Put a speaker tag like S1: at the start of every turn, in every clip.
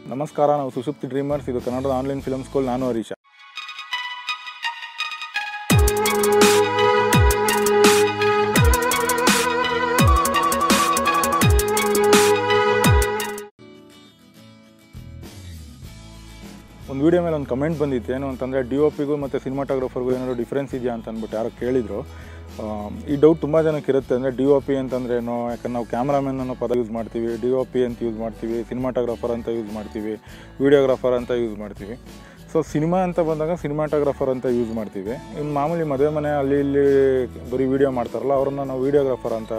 S1: ನಮಸ್ಕಾರ ನಾವು ಸುಷುಪ್ತಿ ಡ್ರೀಮರ್ಸ್ ಇದು ಕನ್ನಡದ ಆನ್ಲೈನ್ ಫಿಲ್ಮ್ ಸ್ಕೂಲ್ ನಾನು ಹರೀಶ ಒಂದು ವಿಡಿಯೋ ಮೇಲೆ ಒಂದು ಕಮೆಂಟ್ ಬಂದಿತ್ತು ಏನು ಅಂತಂದರೆ ಡಿ ಒ ಪಿಗೂ ಮತ್ತು ಸಿನಿಮಾಟೋಗ್ರಫರ್ಗೂ ಏನಾದ್ರು ಡಿಫ್ರೆನ್ಸ್ ಇದೆಯಾ ಅಂತ ಅಂದ್ಬಿಟ್ಟು ಯಾರೋ ಕೇಳಿದರು ಆ, ಈ ಡೌಟ್ ತುಂಬ ಜನಕ್ಕೆ ಇರುತ್ತೆ ಅಂದರೆ ಡಿ ಒ ಪಿ ಅಂತಂದ್ರೆ ಏನೋ ಯಾಕಂದ್ರೆ ನಾವು ಕ್ಯಾಮ್ರಾಮನ್ ಅನ್ನೋ ಪದ ಯೂಸ್ ಮಾಡ್ತೀವಿ ಡಿ ಒ ಪಿ ಅಂತ ಯೂಸ್ ಮಾಡ್ತೀವಿ ಸಿನಿಮಾಟೋಗ್ರಫರ್ ಅಂತ ಯೂಸ್ ಮಾಡ್ತೀವಿ ವಿಡಿಯೋಗ್ರಾಫರ್ ಅಂತ ಯೂಸ್ ಮಾಡ್ತೀವಿ ಸೊ ಸಿನಿಮಾ ಅಂತ ಬಂದಾಗ ಸಿನಿಮಾಟೋಗ್ರಫರ್ ಅಂತ ಯೂಸ್ ಮಾಡ್ತೀವಿ ಇನ್ನು ಮಾಮೂಲಿ ಮದುವೆ ಮನೆ ಅಲ್ಲಿ ಇಲ್ಲಿ ಬರೀ ವೀಡಿಯೋ ಮಾಡ್ತಾರಲ್ಲ ಅವ್ರನ್ನ ನಾವು ವೀಡಿಯೋಗ್ರಾಫರ್ ಅಂತ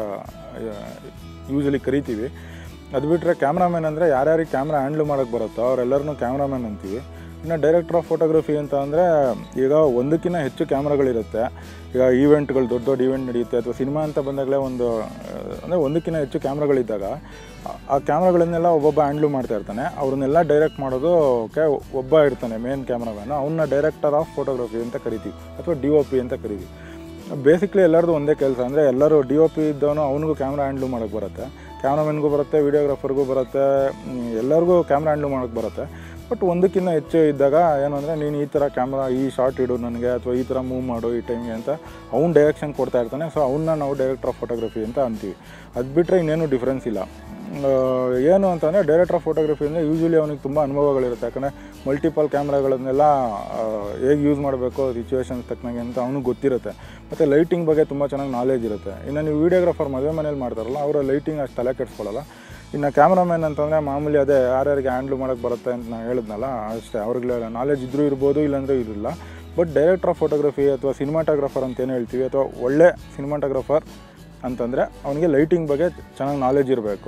S1: ಯೂಸಲಿ ಕರಿತೀವಿ ಅದು ಬಿಟ್ಟರೆ ಕ್ಯಾಮ್ರಾಮನ್ ಅಂದರೆ ಯಾರ್ಯಾರಿಗೆ ಕ್ಯಾಮ್ರಾ ಹ್ಯಾಂಡ್ಲ್ ಮಾಡೋಕ್ಕೆ ಬರುತ್ತೋ ಅವರೆಲ್ಲರನ್ನೂ ಕ್ಯಾಮ್ರಾಮನ್ ಅಂತೀವಿ ಇನ್ನು ಡೈರೆಕ್ಟರ್ ಆಫ್ ಫೋಟೋಗ್ರಫಿ ಅಂತ ಅಂದರೆ ಈಗ ಒಂದಕ್ಕಿಂತ ಹೆಚ್ಚು ಕ್ಯಾಮ್ರಾಗಳಿರುತ್ತೆ ಈಗ ಈವೆಂಟ್ಗಳು ದೊಡ್ಡ ದೊಡ್ಡ ಈವೆಂಟ್ ನಡೆಯುತ್ತೆ ಅಥವಾ ಸಿನಿಮಾ ಅಂತ ಬಂದಾಗಲೇ ಒಂದು ಅಂದರೆ ಒಂದಕ್ಕಿಂತ ಹೆಚ್ಚು ಕ್ಯಾಮ್ರಾಗಳಿದ್ದಾಗ ಆ- ಆ ಕ್ಯಾಮ್ರಾಗಳನ್ನೆಲ್ಲ ಒಬ್ಬೊಬ್ಬ ಹ್ಯಾಂಡ್ಲು ಮಾಡ್ತಾ ಇರ್ತಾನೆ ಅವ್ರನ್ನೆಲ್ಲ ಡೈರೆಕ್ಟ್ ಮಾಡೋದು ಕೆ ಒಬ್ಬ ಇರ್ತಾನೆ ಮೇನ್ ಕ್ಯಾಮ್ರಾಮ್ಯಾನು ಅವನ್ನ ಡೈರೆಕ್ಟರ್ ಆಫ್ ಫೋಟೋಗ್ರಫಿ ಅಂತ ಕರಿತೀವಿ ಅಥವಾ ಡಿ ಒ ಪಿ ಅಂತ ಕರಿತೀವಿ ಬೇಸಿಕ್ಲಿ ಎಲ್ಲರದು ಒಂದೇ ಕೆಲಸ ಅಂದರೆ ಎಲ್ಲರೂ ಡಿ ಒ ಪಿ ಇದ್ದವನು ಅವನಿಗೂ ಕ್ಯಾಮ್ರಾ ಹ್ಯಾಂಡ್ಲು ಮಾಡೋಕ್ಕೆ ಬರುತ್ತೆ ಕ್ಯಾಮ್ರಾಮನ್ಗೂ ಬರುತ್ತೆ ವೀಡಿಯೋಗ್ರಾಫರ್ಗೂ ಬರುತ್ತೆ ಮ್, ಎಲ್ಲರಿಗೂ ಕ್ಯಾಮ್ರಾ ಹ್ಯಾಂಡ್ಲು ಮಾಡೋಕ್ಕೆ ಬರುತ್ತೆ ಬಟ್ ಒಂದಕ್ಕಿಂತ ಹೆಚ್ಚು ಇದ್ದಾಗ ಏನು ಅಂದರೆ ನೀನು ಈ ಥರ ಕ್ಯಾಮ್ರಾ ಈ ಶಾರ್ಟ್ ಇಡು ನನಗೆ ಅಥವಾ ಈ ಥರ ಮೂವ್ ಮಾಡು ಈ ಟೈಮ್ಗೆ ಅಂತ ಅವ್ನು ಡೈರೆಕ್ಷನ್ ಕೊಡ್ತಾ ಇರ್ತಾನೆ ಸೊ ಅವನ್ನ ನಾವು ಡೈರೆಕ್ಟರ್ ಆಫ್ ಫೋಟೋಗ್ರಫಿ ಅಂತ ಅಂತೀವಿ ಅದು ಬಿಟ್ಟರೆ ಇನ್ನೇನು ಡಿಫ್ರೆನ್ಸ್ ಇಲ್ಲ ಆ, ಏನು ಅಂತಂದರೆ ಡೈರೆಕ್ಟರ್ ಆಫ್ ಫೋಟೋಗ್ರಫಿ ಅಂದರೆ ಯೂಶ್ವಲಿ ಅವನಿಗೆ ತುಂಬ ಅನುಭವಗಳಿರುತ್ತೆ ಯಾಕಂದರೆ ಮಲ್ಟಿಪಲ್ ಕ್ಯಾಮ್ರಾಗಳನ್ನೆಲ್ಲ ಹೇಗೆ ಯೂಸ್ ಮಾಡಬೇಕು ಸಿಚುವೇಶನ್ಸ್ ತಕ್ಕನಾಗೆ ಅಂತ ಅವನಿಗೆ ಗೊತ್ತಿರುತ್ತೆ ಮತ್ತು ಲೈಟಿಂಗ್ ಬಗ್ಗೆ ತುಂಬ ಚೆನ್ನಾಗಿ ನಾಲೆಜ್ ಇರುತ್ತೆ ಇನ್ನು ನೀವು ವೀಡಿಯೋಗ್ರಾಫರ್ ಮದುವೆ ಮನೇಲಿ ಮಾಡ್ತಾರಲ್ಲ ಅವರ ಲೈಟಿಂಗ್ ಅಷ್ಟು ತಲೆ ಕೆಡಿಸ್ಕೊಳ್ಳಲ್ಲ ಇನ್ನು ಕ್ಯಾಮ್ರಾಮನ್ ಅಂತಂದರೆ ಮಾಮೂಲಿ ಅದೇ ಯಾರ್ಯಾರಿಗೆ ಹ್ಯಾಂಡ್ಲ್ ಮಾಡೋಕ್ಕೆ ಬರುತ್ತೆ ಅಂತ ನಾನು ಹೇಳಿದ್ನಲ್ಲ ಅಷ್ಟೇ ಅವ್ರಿಗೆ ನಾಲೆಜ್ ಇದ್ರೂ ಇರ್ಬೋದು ಇಲ್ಲಾಂದ್ರೆ ಇರಲಿಲ್ಲ ಬಟ್ ಡೈರೆಕ್ಟರ್ ಆಫ್ ಫೋಟೋಗ್ರಫಿ ಅಥವಾ ಸಿನಿಮಾಟೋಗ್ರಫರ್ ಅಂತ ಏನು ಹೇಳ್ತೀವಿ ಅಥವಾ ಒಳ್ಳೆ ಸಿನಿಮಾಟೋಗ್ರಫರ್ ಅಂತಂದರೆ ಅವನಿಗೆ ಲೈಟಿಂಗ್ ಬಗ್ಗೆ ಚೆನ್ನಾಗಿ ನಾಲೆಜ್ ಇರಬೇಕು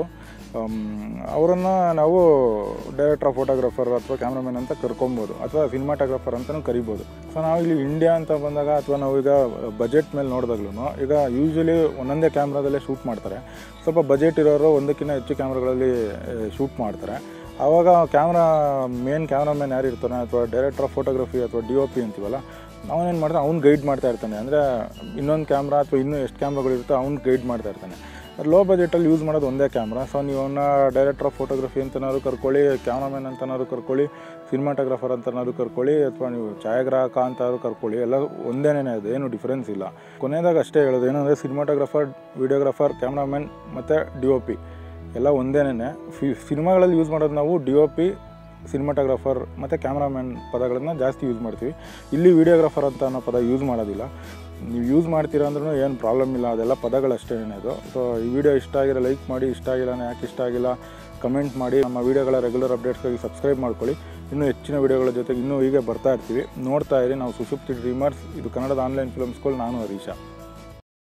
S1: ಅವರನ್ನು ನಾವು ಡೈರೆಕ್ಟರ್ ಆಫ್ ಫೋಟೋಗ್ರಫರ್ ಅಥವಾ ಕ್ಯಾಮ್ರಾಮನ್ ಅಂತ ಕರ್ಕೊಬೋದು ಅಥವಾ ಸಿನಿಮಾಟೋಗ್ರಫರ್ ಅಂತಲೂ ಕರಿಬೋದು ಸೊ ನಾವು ಇಲ್ಲಿ ಇಂಡಿಯಾ ಅಂತ ಬಂದಾಗ ಅಥವಾ ನಾವು ಈಗ ಬಜೆಟ್ ಮೇಲೆ ನೋಡಿದಾಗ್ಲೂ ಈಗ ಯೂಶ್ವಲಿ ಒಂದೊಂದೇ ಕ್ಯಾಮ್ರಾದಲ್ಲೇ ಶೂಟ್ ಮಾಡ್ತಾರೆ ಸ್ವಲ್ಪ ಬಜೆಟ್ ಇರೋರು ಒಂದಕ್ಕಿಂತ ಹೆಚ್ಚು ಕ್ಯಾಮ್ರಾಗಳಲ್ಲಿ ಶೂಟ್ ಮಾಡ್ತಾರೆ ಆವಾಗ ಕ್ಯಾಮ್ರಾ ಮೇನ್ ಕ್ಯಾಮ್ರಾಮನ್ ಯಾರು ಇರ್ತಾನೆ ಅಥವಾ ಡೈರೆಕ್ಟರ್ ಆಫ್ ಫೋಟೋಗ್ರಫಿ ಅಥವಾ ಡಿ ಒ ಪಿ ಅಂತೀವಲ್ಲ ಅವನೇನು ಮಾಡ್ತಾನೆ ಅವ್ನು ಗೈಡ್ ಮಾಡ್ತಾ ಇರ್ತಾನೆ ಅಂದರೆ ಇನ್ನೊಂದು ಕ್ಯಾಮ್ರಾ ಅಥವಾ ಇನ್ನೂ ಎಷ್ಟು ಕ್ಯಾಮ್ರಾಗಳಿರುತ್ತೋ ಅವ್ನು ಗೈಡ್ ಮಾಡ್ತಾ ಇರ್ತಾನೆ ಲೋ ಬಜೆಟಲ್ಲಿ ಯೂಸ್ ಮಾಡೋದು ಒಂದೇ ಕ್ಯಾಮ್ರಾ ಸೊ ನೀವು ಅವನ್ನ ಡೈರೆಕ್ಟರ್ ಆಫ್ ಫೋಟೋಗ್ರಫಿ ಅಂತನಾದ್ರು ಕರ್ಕೊಳ್ಳಿ ಕ್ಯಾಮ್ರಾಮನ್ ಅಂತನಾದ್ರು ಕರ್ಕೊಳ್ಳಿ ಸಿನಿಮಾಟೋಗ್ರಫರ್ ಅಂತನಾದ್ರು ಕರ್ಕೊಳ್ಳಿ ಅಥವಾ ನೀವು ಛಾಯಾಗ್ರಾಹಕ ಅಂತಾದ್ರು ಕರ್ಕೊಳ್ಳಿ ಎಲ್ಲ ಒಂದೇನೇ ಅದು ಏನು ಡಿಫ್ರೆನ್ಸ್ ಇಲ್ಲ ಕೊನೆಯದಾಗ ಅಷ್ಟೇ ಹೇಳೋದು ಏನಂದರೆ ಸಿನಿಮಾಟೋಗ್ರಫರ್ ವಿಡಿಯೋಗ್ರಫರ್ ಕ್ಯಾಮ್ರಾಮನ್ ಮತ್ತು ಡಿ ಒ ಪಿ ಎಲ್ಲ ಒಂದೇನೇ ಫಿ ಸಿನಿಮಾಗಳಲ್ಲಿ ಯೂಸ್ ಮಾಡೋದು ನಾವು ಡಿ ಒ ಪಿ ಸಿನಿಮಾಟೋಗ್ರಫರ್ ಮತ್ತು ಕ್ಯಾಮ್ರಾಮನ್ ಪದಗಳನ್ನು ಜಾಸ್ತಿ ಯೂಸ್ ಮಾಡ್ತೀವಿ ಇಲ್ಲಿ ವಿಡಿಯೋಗ್ರಾಫರ್ ಅಂತ ಅನ್ನೋ ಪದ ಯೂಸ್ ಮಾಡೋದಿಲ್ಲ ನೀವು ಯೂಸ್ ಮಾಡ್ತೀರಾ ಅಂದ್ರೂ ಏನು ಪ್ರಾಬ್ಲಮ್ ಇಲ್ಲ ಅದೆಲ್ಲ ಪದಗಳಷ್ಟೇ ಅದು ಸೊ ಈ ವಿಡಿಯೋ ಇಷ್ಟ ಆಗಿರೋ ಲೈಕ್ ಮಾಡಿ ಇಷ್ಟ ಆಗಿಲ್ಲ ಯಾಕೆ ಇಷ್ಟ ಆಗಿಲ್ಲ ಕಮೆಂಟ್ ಮಾಡಿ ನಮ್ಮ ವಿಡಿಯೋಗಳ ರೆಗ್ಯುಲರ್ ಅಪ್ಡೇಟ್ಸ್ಗಾಗಿ ಸಬ್ಸ್ಕ್ರೈಬ್ ಮಾಡ್ಕೊಳ್ಳಿ ಇನ್ನೂ ಹೆಚ್ಚಿನ ವಿಡಿಯೋಗಳ ಜೊತೆಗೆ ಇನ್ನೂ ಹೀಗೆ ಬರ್ತಾ ಇರ್ತೀವಿ ನೋಡ್ತಾ ಇರಿ ನಾವು ಸುಷುಪ್ತಿ ಡ್ರೀಮರ್ಸ್ ಇದು ಕನ್ನಡದ ಆನ್ಲೈನ್ ಫಿಲ್ಮ್ ಸ್ಕೂಲ್ ನಾನು ಹರೀಶ